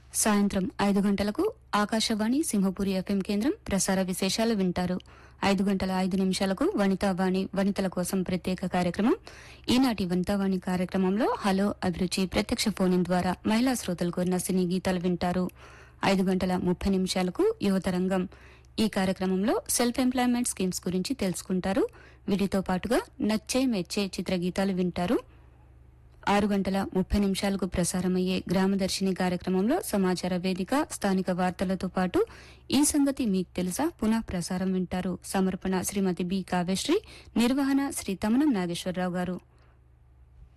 సాయంత్రం ఐదు గంటలకు ఆకాశవాణి సింహపురి ఎఫ్ఎం కేంద్రం ప్రసార విశేషాలు వింటారు ఐదు గంటల ఐదు నిమిషాలకు వనితావాణి వనితల కోసం ప్రత్యేక కార్యక్రమం ఈనాటి వనితావాణి కార్యక్రమంలో హలో అభిరుచి ప్రత్యక్ష ఫోన్ ద్వారా మహిళా శ్రోతలు కోరిన సినీ గీతాలు వింటారు ఐదు గంటల ముప్పై నిమిషాలకు యువతరంగం ఈ కార్యక్రమంలో సెల్ఫ్ ఎంప్లాయ్మెంట్ స్కీమ్స్ గురించి తెలుసుకుంటారు వీటితో పాటుగా నచ్చే మెచ్చే చిత్రగీతాలు వింటారు ఆరు గంటల ముప్పై నిమిషాలకు ప్రసారమయ్యే గ్రామదర్శిని కార్యక్రమంలో సమాచార వేదిక స్థానిక వార్తలతో పాటు ఈ సంగతి మీకు తెలుసా పునః ప్రసారం వింటారు సమర్పణ శ్రీమతి బి కావ్యశ్రీ నిర్వహణ శ్రీ తమనం నాగేశ్వరరావు గారు